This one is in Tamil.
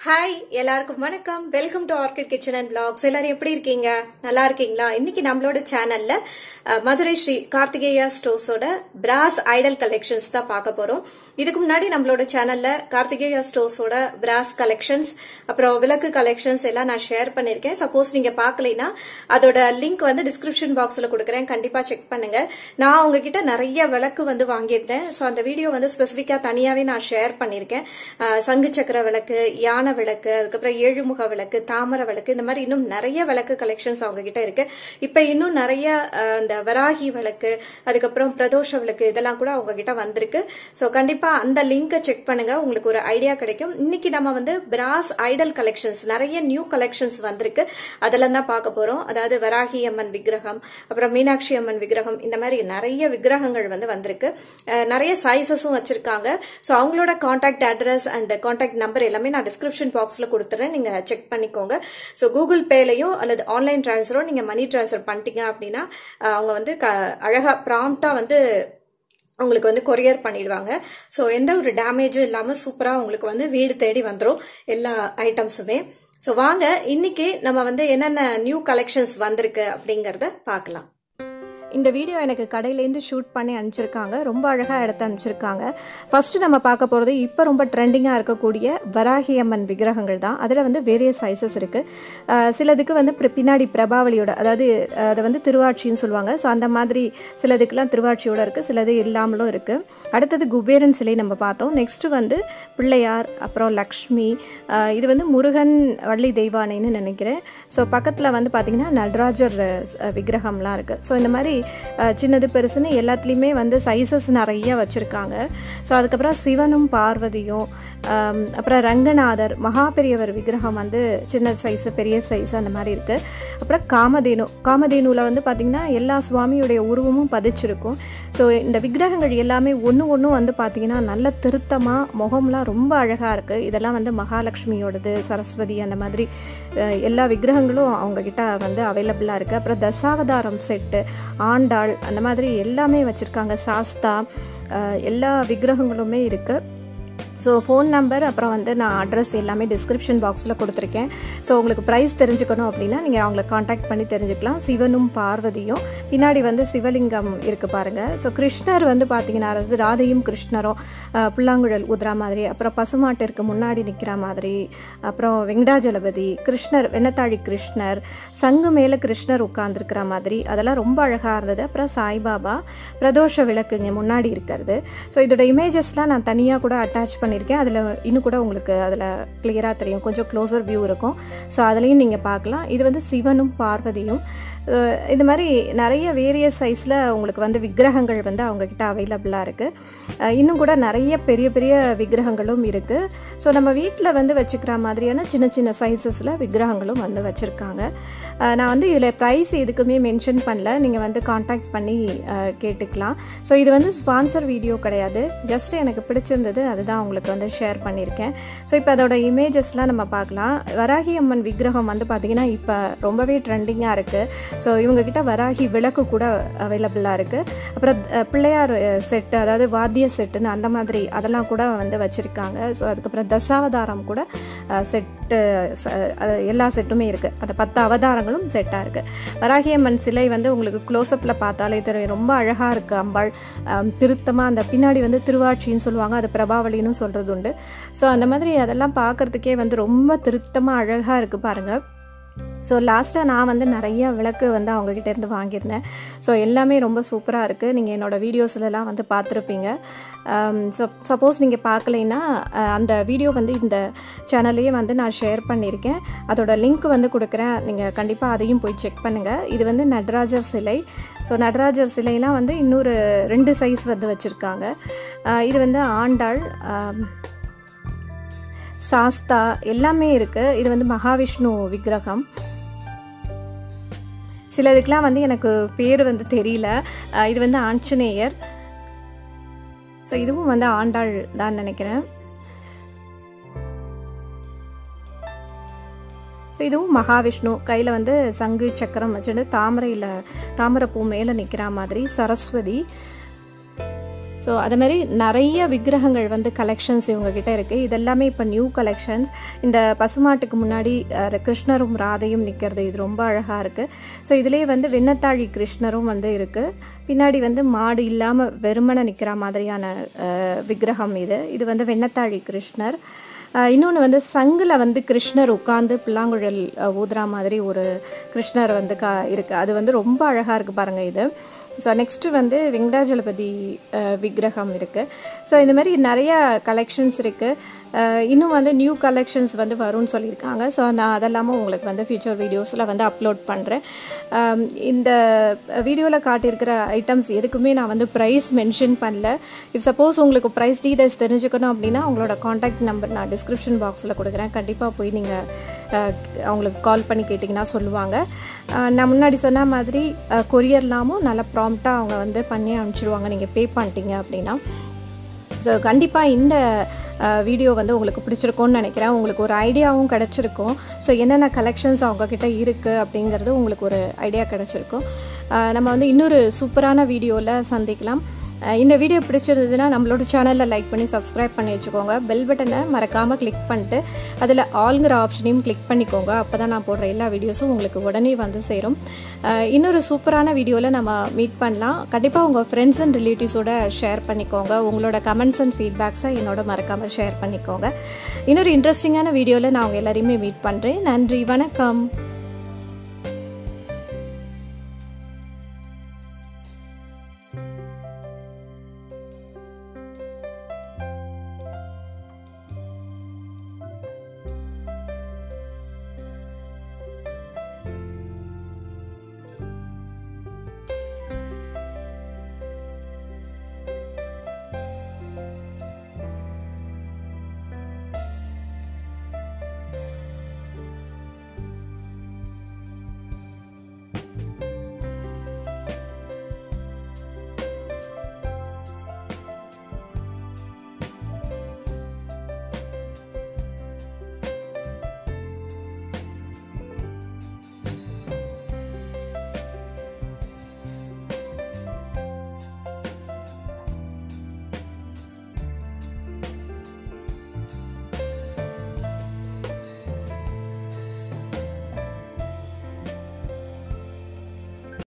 ஹாய் எல்லாருக்கும் வணக்கம் welcome to Orchid Kitchen and Blogs எல்லாரும் எப்படி இருக்கீங்க நல்லா இருக்கீங்களா இன்னைக்கு நம்மளோட சேனல்ல அஹ், மதுரை ஸ்ரீ கார்த்திகேயா ஸ்டோர்ஸோட பிராஸ் ஐடல் கலெக்ஷன்ஸ் தான் பார்க்க போறோம் இதுக்கு முன்னாடி நம்மளோட சேனல்ல கார்த்திகேயா ஸ்டோர்ஸோட பிராஸ் கலெக்ஷன்ஸ் அப்புறம் விளக்கு கலெக்ஷன்ஸ் எல்லாம் நான் ஷேர் பண்ணிருக்கேன் சப்போஸ் நீங்க பார்க்கலைன்னா அதோட லிங்க் வந்து டிஸ்கிரிப்ஷன் பாக்ஸ்ல கொடுக்குறேன் கண்டிப்பா செக் பண்ணுங்க நான் உங்ககிட்ட நிறைய விளக்கு வந்து வாங்கியிருந்தேன் ஸோ அந்த வீடியோ வந்து ஸ்பெசிஃபிக்கா தனியாவே நான் ஷேர் பண்ணியிருக்கேன் அஹ், சங்கு சக்கர விளக்கு யானை விளக்கு அதுக்கப்புறம் ஏழுமுக விளக்கு தாமரை விளக்கு இந்த மாதிரி இன்னும் நிறைய விளக்கு கலெக்ஷன்ஸ் அவங்க கிட்ட இருக்கு இப்ப இன்னும் நிறைய அஹ், இந்த வராகி விளக்கு அதுக்கப்புறம் பிரதோஷ விளக்கு இதெல்லாம் கூட அவங்க கிட்ட வந்திருக்கு ஸோ கண்டிப்பா அந்த லிங்கை செக் பண்ணுங்க உங்களுக்கு ஒரு ஐடியா கிடைக்கும் இன்னைக்கு நம்ம வந்து பிராஸ் ஐடல் கலெக்ஷன்ஸ் நிறைய நியூ கலெக்ஷன்ஸ் வந்திருக்கு அதெல்லாம் தான் பார்க்க போறோம் அதாவது வராகி அம்மன் விக்கிரகம் அப்புறம் மீனாட்சி அம்மன் விக்கிரகம் இந்த மாதிரி நிறைய விக்கிரகங்கள் வந்து வந்திருக்கு அஹ், நிறைய சைசஸும் வச்சிருக்காங்க ஸோ அவங்களோட contact address and contact number எல்லாமே நான் டிஸ்கிரிப்ஷன் பாக்ஸ்ல கொடுத்துறேன் நீங்க செக் பண்ணிக்கோங்க ஸோ கூகுள் பேலையோ அல்லது ஆன்லைன் டிரான்ஸ்ஃபரோ நீங்க மணி டிரான்ஸ்ஃபர் பண்ணிட்டீங்க அப்படின்னா அஹ், அவங்க வந்து க- அழகா ப்ராம்ப்டா வந்து உங்களுக்கு வந்து கொரியர் பண்ணிடுவாங்க ஸோ எந்த ஒரு டேமேஜும் இல்லாமல் சூப்பராக உங்களுக்கு வந்து வீடு தேடி வந்துடும் எல்லா ஐட்டம்ஸுமே ஸோ வாங்க இன்னைக்கு நம்ம வந்து என்னென்ன நியூ கலெக்ஷன்ஸ் வந்திருக்கு அப்படிங்கிறத பார்க்கலாம் இந்த வீடியோ எனக்கு கடையிலேருந்து ஷூட் பண்ணி அனுப்பிச்சிருக்காங்க ரொம்ப அழகாக எடுத்து அனுப்பிச்சிருக்காங்க ஃபர்ஸ்ட் நம்ம பார்க்க போகிறது இப்போ ரொம்ப ட்ரெண்டிங்காக இருக்கக்கூடிய வராகி அம்மன் விக்கிரகங்கள் தான் அதில் வந்து வேரியஸ் சைஸஸ் இருக்குது சிலதுக்கு வந்து பிர- பின்னாடி பிரபாவலியோட அதாவது அஹ், அதை வந்து திருவாட்சின்னு சொல்லுவாங்க ஸோ அந்த மாதிரி சிலதுக்கெல்லாம் திருவாட்சியோட இருக்குது சிலது இல்லாமலும் இருக்குது அடுத்தது குபேரன் சிலை நம்ம பார்த்தோம் நெக்ஸ்ட் வந்து பிள்ளையார் அப்புறம் லக்ஷ்மி அஹ், இது வந்து முருகன் வள்ளி தெய்வானைன்னு நினைக்கிறேன் ஸோ பக்கத்தில் வந்து பார்த்தீங்கன்னா நடராஜர் அஹ், விக்கிரகம்லாம் இருக்குது ஸோ இந்த மாதிரி அஹ், சின்னது பெருசுன்னு எல்லாத்துலேயுமே வந்து சைஸஸ் நிறைய வச்சுருக்காங்க ஸோ அதுக்கப்புறம் சிவனும் பார்வதியும் ஆம், அப்புறம் ரங்கநாதர் மகாபெரியவர் விக்கிரகம் வந்து சின்ன சைஸு பெரிய சைஸ் அந்த மாதிரி இருக்குது அப்புறம் காமதேனு காமதேனுவில் வந்து பார்த்திங்கன்னா எல்லா சுவாமியுடைய உருவமும் பதிச்சிருக்கும் ஸோ இந்த விக்கிரகங்கள் எல்லாமே ஒன்று ஒன்றும் வந்து பார்த்திங்கன்னா நல்ல திருத்தமாக முகம்லாம் ரொம்ப அழகாக இருக்குது இதெல்லாம் வந்து மகாலட்சுமியோடது சரஸ்வதி அந்த மாதிரி அஹ், எல்லா விக்கிரகங்களும் அவங்கக்கிட்ட வந்து அவைலபிளாக இருக்குது அப்புறம் தசாவதாரம் செட்டு ஆண்டாள் அந்த மாதிரி எல்லாமே வச்சுருக்காங்க சாஸ்தா அஹ், எல்லா விக்கிரகங்களுமே இருக்குது ஸோ ஃபோன் நம்பர் அப்புறம் வந்து நான் அட்ரஸ் எல்லாமே டிஸ்கிரிப்ஷன் பாக்ஸில் கொடுத்துருக்கேன் ஸோ உங்களுக்கு ப்ரைஸ் தெரிஞ்சுக்கணும் அப்படின்னா நீங்கள் அவங்கள காண்டாக்ட் பண்ணி தெரிஞ்சுக்கலாம் சிவனும் பார்வதியும் பின்னாடி வந்து சிவலிங்கம் இருக்குது பாருங்கள் ஸோ கிருஷ்ணர் வந்து பார்த்தீங்கன்னா அதாவது ராதையும் கிருஷ்ணரும் அஹ், புல்லாங்குழல் ஊதுற மாதிரி அப்புறம் பசுமாட்டிற்கு முன்னாடி நிற்கிற மாதிரி அப்புறம் வெங்கடாஜலபதி கிருஷ்ணர் வெண்ணத்தாழி கிருஷ்ணர் சங்கு மேலே கிருஷ்ணர் உட்கார்ந்துருக்கிற மாதிரி அதெல்லாம் ரொம்ப அழகாக இருந்தது அப்புறம் சாய்பாபா பிரதோஷ விளக்கு இங்கே முன்னாடி இருக்கிறது ஸோ இதோட இமேஜஸ்லாம் நான் தனியாக கூட அட்டாச் பண்ணியிருக்கேன் அதில் இன்னும் கூட உங்களுக்கு அதில் கிளியராக தெரியும் கொஞ்சம் க்ளோசர் வியூ இருக்கும் ஸோ அதுலேயும் நீங்கள் பார்க்கலாம் இது வந்து சிவனும் பார்வதியும் அஹ் இந்த மாதிரி நிறைய வேரியஸ் சைஸில் உங்களுக்கு வந்து விக்கிரகங்கள் வந்து அவங்கக்கிட்ட அவைலபிளாக இருக்குது இன்னும் கூட நிறைய பெரிய பெரிய விக்கிரகங்களும் இருக்குது ஸோ நம்ம வீட்டில் வந்து வச்சுக்கிற மாதிரியான சின்ன சின்ன சைஸஸில் விக்கிரகங்களும் வந்து வச்சுருக்காங்க நான் வந்து இதில் ப்ரைஸ் எதுக்குமே மென்ஷன் பண்ணல நீங்கள் வந்து காண்டாக்ட் பண்ணி அஹ், கேட்டுக்கலாம் ஸோ இது வந்து ஸ்பான்சர் வீடியோ கிடையாது ஜஸ்ட் எனக்கு பிடிச்சிருந்தது அதுதான் உங்களுக்கு வந்து ஷேர் பண்ணியிருக்கேன் ஸோ இப்போ அதோட இமேஜஸ்லாம் நம்ம பார்க்கலாம் வராகி அம்மன் விக்கிரகம் வந்து பார்த்திங்கன்னா இப்போ ரொம்பவே ட்ரெண்டிங்காக இருக்குது ஸோ இவங்கக்கிட்ட வராகி விளக்கு கூட அவைலபிளாக இருக்குது அப்புறம் அஹ், பிள்ளையார் செட்டு அதாவது வாத்திய செட்டுன்னு அந்த மாதிரி அதெல்லாம் கூட வந்து வச்சுருக்காங்க ஸோ அதுக்கப்புறம் தசாவதாரம் கூட செட்டு எல்லா செட்டுமே இருக்குது அந்த பத்து அவதாரங்களும் செட்டாக இருக்குது வராகியம்மன் சிலை வந்து உங்களுக்கு க்ளோஸ்அப்பில் பார்த்தாலே தெரியும் ரொம்ப அழகாக இருக்குது அம்பாள் திருத்தமாக அந்த பின்னாடி வந்து திருவாட்சின்னு சொல்லுவாங்க அது பிரபாவலின்னு சொல்கிறது உண்டு ஸோ அந்த மாதிரி அதெல்லாம் பார்க்குறதுக்கே வந்து ரொம்ப திருத்தமாக அழகாக இருக்குது பாருங்கள் ஸோ லாஸ்ட்டாக நான் வந்து நிறைய விளக்கு வந்து அவங்கக்கிட்ட இருந்து வாங்கியிருந்தேன் ஸோ எல்லாமே ரொம்ப சூப்பராக இருக்குது நீங்கள் என்னோடய வீடியோஸ்லலாம் வந்து பார்த்துருப்பீங்க ஸோ சப்போஸ் நீங்கள் பார்க்கலைன்னா அஹ், அந்த வீடியோ வந்து இந்த சேனல்லையே வந்து நான் ஷேர் பண்ணியிருக்கேன் அதோட லிங்க் வந்து கொடுக்குறேன் நீங்கள் கண்டிப்பாக அதையும் போய் செக் பண்ணுங்கள் இது வந்து நடராஜர் சிலை ஸோ நடராஜர் சிலைலாம் வந்து இன்னொரு ரெண்டு சைஸ் வந்து வச்சுருக்காங்க அஹ், இது வந்து ஆண்டாள் அஹ், சாஸ்தா எல்லாமே இருக்குது இது வந்து மகாவிஷ்ணு விக்கிரகம் சிலதுக்கெலாம் வந்து எனக்கு பேர் வந்து தெரியல அஹ் இது வந்து ஆஞ்சநேயர் ஸோ இதுவும் வந்து ஆண்டாள் தான் நினைக்கிறேன் ஸோ இதுவும் மகாவிஷ்ணு கையில் வந்து சங்கு சக்கரம் வச்சுட்டு தாமரையில் தாமரை பூ மேலே நிற்கிற மாதிரி சரஸ்வதி ஸோ அது மாதிரி நிறைய விக்கிரகங்கள் வந்து கலெக்ஷன்ஸ் இவங்க கிட்ட இருக்குது இதெல்லாமே இப்போ நியூ கலெக்ஷன்ஸ் இந்த பசுமாட்டுக்கு முன்னாடி அஹ், கிருஷ்ணரும் ராதையும் நிற்கிறது இது ரொம்ப அழகாக இருக்குது ஸோ இதுலேயே வந்து வெண்ணத்தாழி கிருஷ்ணரும் வந்து இருக்குது பின்னாடி வந்து மாடு இல்லாமல் வெறுமனை நிற்கிற மாதிரியான அஹ், விக்கிரகம் இது இது வந்து வெண்ணத்தாழி கிருஷ்ணர் இன்னொன்று வந்து சங்கில் வந்து கிருஷ்ணர் உட்காந்து புல்லாங்குழல் அஹ், ஊதுற மாதிரி ஒரு கிருஷ்ணர் வந்து கா இருக்குது அது வந்து ரொம்ப அழகாக இருக்குது பாருங்கள் இது ஸோ நெக்ஸ்ட்டு வந்து வெங்கடாஜலபதி அஹ், விக்கிரகம் இருக்குது ஸோ இந்த மாதிரி நிறைய கலெக்ஷன்ஸ் இருக்குது இன்னும் வந்து நியூ கலெக்ஷன்ஸ் வந்து வரும்னு சொல்லியிருக்காங்க ஸோ நான் அதெல்லாமும் உங்களுக்கு வந்து ஃபியூச்சர் வீடியோஸில் வந்து அப்லோட் பண்ணுறேன் இந்த வீடியோவில் காட்டியிருக்கிற ஐட்டம்ஸ் எதுக்குமே நான் வந்து ப்ரைஸ் மென்ஷன் பண்ணல இஃப் சப்போஸ் உங்களுக்கு ப்ரைஸ் டீடைல்ஸ் தெரிஞ்சுக்கணும் அப்படின்னா உங்களோட காண்டாக்ட் நம்பர் நான் டிஸ்கிரிப்ஷன் பாக்ஸில் கொடுக்குறேன் கண்டிப்பாக போய் நீங்கள் அவங்களுக்கு கால் பண்ணி கேட்டிங்கன்னா சொல்லுவாங்க அஹ், நான் முன்னாடி சொன்ன மாதிரி கொரியர்லாமும் நல்லா ப்ராம்ப்டாக அவங்க வந்து பண்ணி அனுப்பிச்சிடுவாங்க நீங்கள் பே பண்ணிட்டீங்க அப்படின்னா ஸோ கண்டிப்பாக இந்த வீடியோ வந்து உங்களுக்கு பிடிச்சிருக்கும்னு நினைக்கிறேன் உங்களுக்கு ஒரு ஐடியாவும் கிடச்சிருக்கும் ஸோ என்னென்ன கலெக்ஷன்ஸ் அவங்கக்கிட்ட இருக்குது அப்படிங்கிறது உங்களுக்கு ஒரு ஐடியா கிடச்சிருக்கும் அஹ் நம்ம வந்து இன்னொரு சூப்பரான வீடியோவில் சந்திக்கலாம் அஹ் இந்த வீடியோ பிடிச்சிருந்ததுன்னா நம்மளோட சேனலில் லைக் பண்ணி சப்ஸ்கிரைப் பண்ணி வச்சுக்கோங்க பெல் பட்டனை மறக்காமல் கிளிக் பண்ணிட்டு அதில் ஆல்ங்கிற ஆப்ஷனையும் கிளிக் பண்ணிக்கோங்க அப்போ தான் நான் போடுற எல்லா வீடியோஸும் உங்களுக்கு உடனே வந்து சேரும் அஹ் இன்னொரு சூப்பரான வீடியோவில் நம்ம மீட் பண்ணலாம் கண்டிப்பாக உங்கள் ஃப்ரெண்ட்ஸ் அண்ட் ரிலேட்டிவ்ஸோட ஷேர் பண்ணிக்கோங்க உங்களோட கமெண்ட்ஸ் அண்ட் ஃபீட்பேக்ஸை என்னோட மறக்காமல் ஷேர் பண்ணிக்கோங்க இன்னொரு இன்ட்ரெஸ்டிங்கான வீடியோவில் நான் உங்கள் எல்லாரையுமே மீட் பண்ணுறேன் நன்றி வணக்கம்